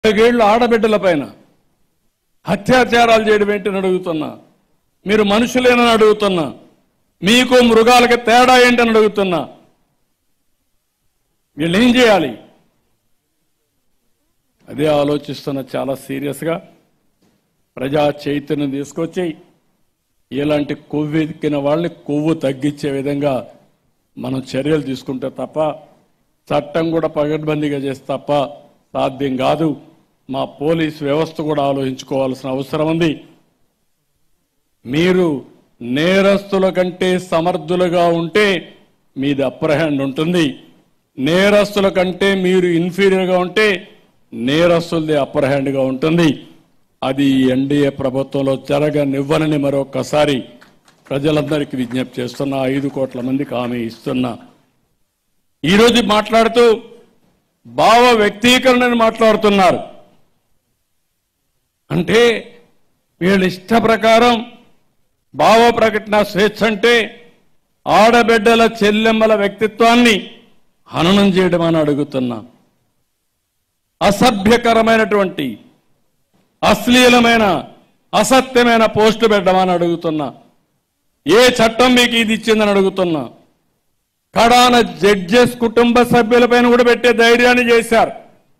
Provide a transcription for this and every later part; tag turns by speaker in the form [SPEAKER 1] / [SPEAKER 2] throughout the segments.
[SPEAKER 1] నాలుగేళ్లు ఆడబిడ్డల పైన అత్యాచారాలు చేయడం ఏంటని అడుగుతున్నా మీరు మనుషులేనని అడుగుతున్నా మీకు మృగాలకి తేడా ఏంటని అడుగుతున్నా వీళ్ళు ఏం చేయాలి అదే ఆలోచిస్తున్న చాలా సీరియస్గా ప్రజా చైతన్యం తీసుకొచ్చి ఇలాంటి కొవ్వెక్కిన వాళ్ళని కొవ్వు తగ్గించే విధంగా మనం చర్యలు తీసుకుంటే తప్ప చట్టం కూడా పగడ్బందీగా చేస్తే తప్ప సాధ్యం కాదు మా పోలీస్ వ్యవస్థ కూడా ఆలోచించుకోవాల్సిన అవసరం ఉంది మీరు నేరస్తుల కంటే సమర్థులుగా ఉంటే మీది అప్పర్ హ్యాండ్ ఉంటుంది నేరస్తుల కంటే మీరు ఇన్ఫీరియర్గా ఉంటే నేరస్తులది అప్పర్ హ్యాండ్గా ఉంటుంది అది ఈ ఎన్డీఏ ప్రభుత్వంలో జరగనివ్వనని మరొక్కసారి ప్రజలందరికీ విజ్ఞప్తి చేస్తున్నా ఐదు కోట్ల మందికి హామీ ఇస్తున్నా ఈరోజు మాట్లాడుతూ భావ వ్యక్తీకరణని మాట్లాడుతున్నారు అంటే వీళ్ళ ఇష్ట ప్రకారం భావ ప్రకటన స్వేచ్ఛ అంటే ఆడబిడ్డల చెల్లెమ్మల వ్యక్తిత్వాన్ని హననం చేయడం అని అడుగుతున్నా అసభ్యకరమైనటువంటి అశ్లీలమైన అసత్యమైన పోస్టు పెట్టమని అడుగుతున్నా ఏ చట్టం మీకు ఇది ఇచ్చిందని అడుగుతున్నా కడాన జడ్జెస్ కుటుంబ సభ్యులపైన కూడా పెట్టే ధైర్యాన్ని చేశారు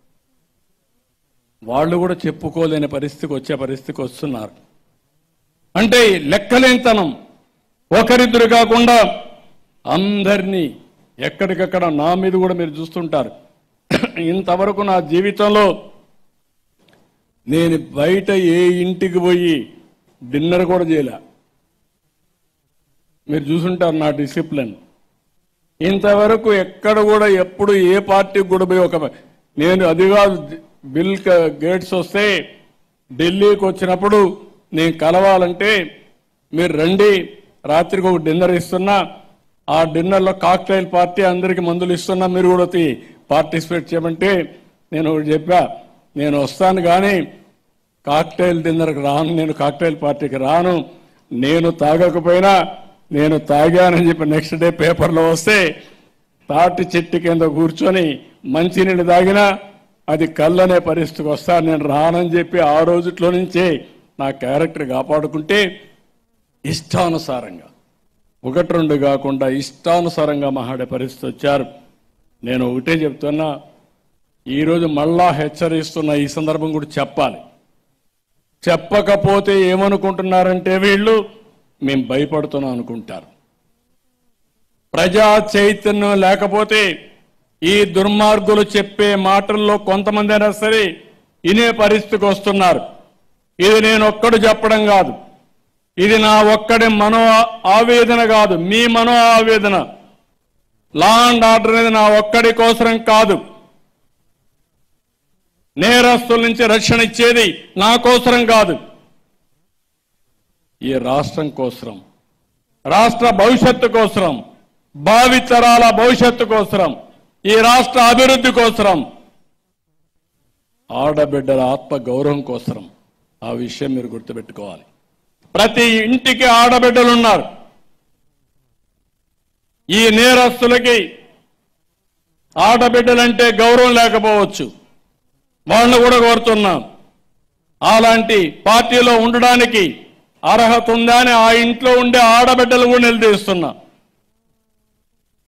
[SPEAKER 1] వాళ్ళు కూడా చెప్పుకోలేని పరిస్థితికి వచ్చే పరిస్థితికి వస్తున్నారు అంటే లెక్కలేనితనం ఒకరిద్దరు కాకుండా అందరినీ ఎక్కడికక్కడ నా మీద కూడా మీరు చూస్తుంటారు ఇంతవరకు నా జీవితంలో నేను బయట ఏ ఇంటికి పోయి డిన్నర్ కూడా చేయలే మీరు చూసుంటారు నా డిసిప్లిన్ ఇంతవరకు ఎక్కడ కూడా ఎప్పుడు ఏ పార్టీకి కూడా పోయి ఒక నేను అది కాదు బిల్ క- గేట్స్ వస్తే ఢిల్లీకి వచ్చినప్పుడు నేను కలవాలంటే మీరు రండి రాత్రికి ఒక డిన్నర్ ఇస్తున్నా ఆ డిన్నర్లో కాక్టైల్ పార్టీ అందరికి మందులు ఇస్తున్నా మీరు కూడా వచ్చి పార్టిసిపేట్ చేయమంటే నేను ఒకటి చెప్పా నేను వస్తాను కానీ కాక్టైల్ డిన్నర్కి రాను నేను కాక్టైల్ పార్టీకి రాను నేను తాగకపోయినా నేను తాగానని చెప్పి నెక్స్ట్ డే పేపర్లో వస్తే తాటి చెట్టు కింద కూర్చొని మంచినీళ్ళు తాగినా అది కళ్ళనే పరిస్థితికి వస్తా నేను రానని చెప్పి ఆ రోజుట్లో నుంచే నా క్యారెక్టర్ కాపాడుకుంటే ఇష్టానుసారంగా ఒకటి రెండు కాకుండా ఇష్టానుసారంగా మాట్లాడే పరిస్థితి వచ్చారు నేను ఒకటే చెప్తున్నా ఈరోజు మళ్ళా హెచ్చరిస్తున్న ఈ సందర్భం కూడా చెప్పాలి చెప్పకపోతే ఏమనుకుంటున్నారంటే వీళ్ళు మేము భయపడుతున్నాం అనుకుంటారు ప్రజా చైతన్యం లేకపోతే ఈ దుర్మార్గులు చెప్పే మాటల్లో కొంతమంది అయినా సరే ఇనే పరిస్థితికి వస్తున్నారు ఇది నేను ఒక్కడు చెప్పడం కాదు ఇది నా ఒక్కడి మనో ఆవేదన కాదు మీ మనో ఆవేదన లా అండ్ ఆర్డర్ అనేది నా ఒక్కడి కోసరం కాదు నేరస్తుల నుంచి రక్షణ ఇచ్చేది నా కోసరం కాదు ఈ రాష్ట్రం కోసరం రాష్ట్ర భవిష్యత్తు కోసరం భావితరాల భవిష్యత్తు కోసరం ఈ రాష్ట్ర అభివృద్ధి కోసరం ఆడబిడ్డల ఆత్మ గౌరవం కోసరం ఆ విషయం మీరు గుర్తుపెట్టుకోవాలి ప్రతి ఇంటికి ఆడబిడ్డలు ఉన్నారు ఈ నేరస్తులకి ఆడబిడ్డలంటే గౌరవం లేకపోవచ్చు వాళ్ళని కూడా కోరుతున్నాం అలాంటి పార్టీలో ఉండడానికి అర్హత ఉందా అని ఆ ఇంట్లో ఉండే ఆడబిడ్డలు కూడా నిలదీస్తున్నా